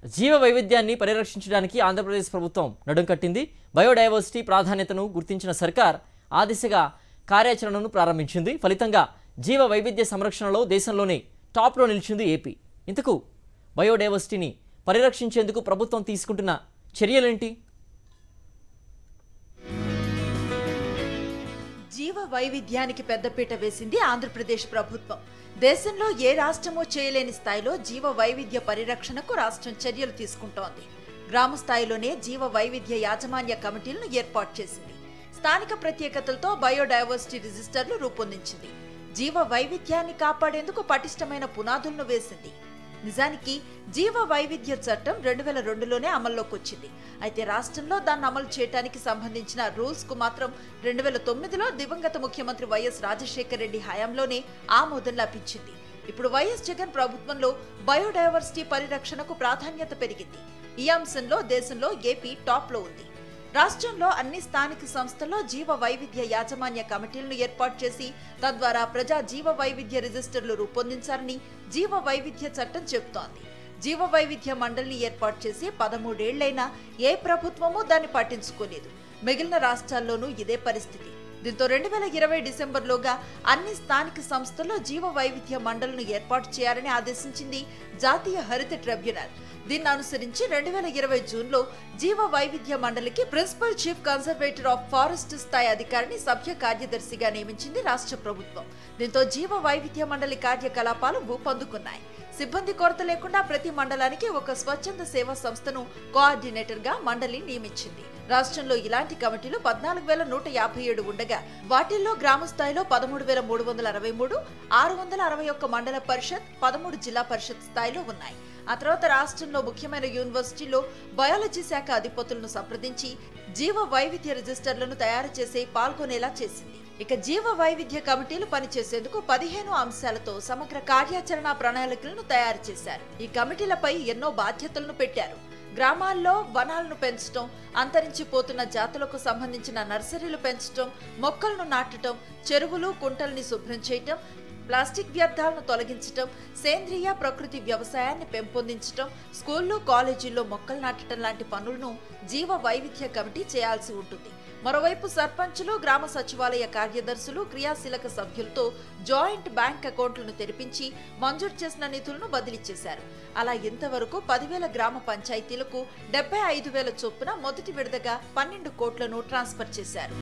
జీవ వైవిధ్యాన్ని పరిరక్షించడానికి ఆంధ్రప్రదేశ్ ప్రభుత్వం నడుం కట్టింది బయోడైవర్సిటీ ప్రాధాన్యతను గుర్తించిన సర్కార్ ఆ దిశగా కార్యాచరణను ప్రారంభించింది ఫలితంగా జీవ వైవిధ్య సంరక్షణలో దేశంలోనే టాప్లో నిలిచింది ఏపీ ఇంతకు బయోడైవర్సిటీని పరిరక్షించేందుకు ప్రభుత్వం తీసుకుంటున్న చర్యలేంటి జీవ వైవిధ్యానికి పెద్దపీట వేసింది ఆంధ్రప్రదేశ్ ప్రభుత్వం దేశంలో ఏ రాష్ట్రమూ చేయలేని స్థాయిలో జీవ వైవిధ్య పరిరక్షణకు రాష్ట్రం చర్యలు తీసుకుంటోంది గ్రామ స్థాయిలోనే జీవ వైవిధ్య యాజమాన్య కమిటీలను ఏర్పాటు చేసింది స్థానిక ప్రత్యేకతలతో బయోడైవర్సిటీ రిజిస్టర్లు రూపొందించింది జీవ వైవిధ్యాన్ని కాపాడేందుకు పటిష్టమైన పునాదులను వేసింది నిజానికి జీవ వైవిధ్య చట్టం రెండు వేల రెండులోనే అమల్లోకి వచ్చింది అయితే రాష్ట్రంలో దాన్ని అమలు చేయడానికి సంబంధించిన రూల్స్ కు మాత్రం రెండు వేల తొమ్మిదిలో దివంగత ముఖ్యమంత్రి వైఎస్ రాజశేఖర రెడ్డి హయాంలోనే ఆమోదం లభించింది ఇప్పుడు వైఎస్ జగన్ ప్రభుత్వంలో బయోడైవర్సిటీ పరిరక్షణకు ప్రాధాన్యత పెరిగింది ఈ అంశంలో దేశంలో ఏపీ టాప్ లో ఉంది రాష్ట్రంలో అన్ని స్థానిక సంస్థల్లో జీవ వైవిధ్య యాజమాన్య కమిటీలను ఏర్పాటు చేసి తద్వారా ప్రజా జీవ వైవిధ్య రిజిస్టర్లు రూపొందించాలని జీవ వైవిధ్య చట్టం చెబుతోంది జీవ వైవిధ్య మండలిని ఏర్పాటు చేసి పదమూడేళ్లైనా ఏ ప్రభుత్వమూ దాన్ని పట్టించుకోలేదు మిగిలిన రాష్ట్రాల్లోనూ ఇదే పరిస్థితి దీంతో రెండు వేల ఇరవై డిసెంబర్లోగా అన్ని స్థానిక సంస్థల్లో జీవ వైవిధ్య మండలిని ఏర్పాటు చేయాలని ఆదేశించింది జాతీయ హరిత ట్రిబ్యునల్ దీన్ని అనుసరించి రెండు వేల ఇరవై జూన్లో జీవ వైవిధ్య మండలికి principal chief conservator of forest స్థాయి అధికారిని సభ్య కార్యదర్శిగా నియమించింది రాష్ట్ర ప్రభుత్వం దీంతో జీవ వైవిధ్య మండలి కార్యకలాపాలు ఊపందుకున్నాయి సిబ్బంది కొరత లేకుండా ప్రతి మండలానికి ఒక స్వచ్ఛంద సేవా సంస్థను కోఆర్డినేటర్ గా మండలి నియమించింది రాష్ట్రంలో ఇలాంటి కమిటీలు పద్నాలుగు వేల నూట యాభై ఏడు ఉండగా వాటిల్లో గ్రామ స్థాయిలో పదమూడు వేల మూడు వందల అరవై మూడు ఆరు వందల అరవై ఒక్క మండల పరిషత్ పదమూడు జిల్లా పరిషత్ స్థాయిలో ఉన్నాయి ఆ తర్వాత రాష్ట్రంలో ముఖ్యమైన యూనివర్సిటీలో బయాలజీ శాఖ అధిపతులను సంప్రదించి జీవ వైవిధ్య రిజిస్టర్లను తయారు చేసి పాల్గొనేలా చేసింది ఇక జీవ వైవిధ్య కమిటీలు పనిచేసేందుకు పదిహేను అంశాలతో సమగ్ర కార్యాచరణ ప్రణాళికలను తయారు చేశారు ఈ కమిటీలపై ఎన్నో బాధ్యతలను పెట్టారు గ్రామాల్లో వనాలను పెంచడం అంతరించిపోతున్న జాతులకు సంబంధించిన నర్సరీలు పెంచడం మొక్కలను నాటడం చెరువులు కుంటల్ని శుభ్రం చేయటం ప్లాస్టిక్ వ్యర్థాలను తొలగించటం సేంద్రియ ప్రకృతి వ్యవసాయాన్ని పెంపొందించటం స్కూళ్ళు కాలేజీల్లో మొక్కలు నాటడం లాంటి పనులను జీవ వైవిధ్య కమిటీ చేయాల్సి ఉంటుంది మరోవైపు సర్పంచులు గ్రామ సచివాలయ కార్యదర్శులు క్రియాశీలక సభ్యులతో జాయింట్ బ్యాంక్ అకౌంట్లను తెరిపించి మంజూరు చేసిన నిధులను బదిలీ చేశారు అలా ఇంతవరకు పదివేల గ్రామ పంచాయతీలకు డెబ్బై ఐదు వేల చొప్పున మొదటి విడతగా పన్నెండు కోట్లను ట్రాన్స్ఫర్ చేశారు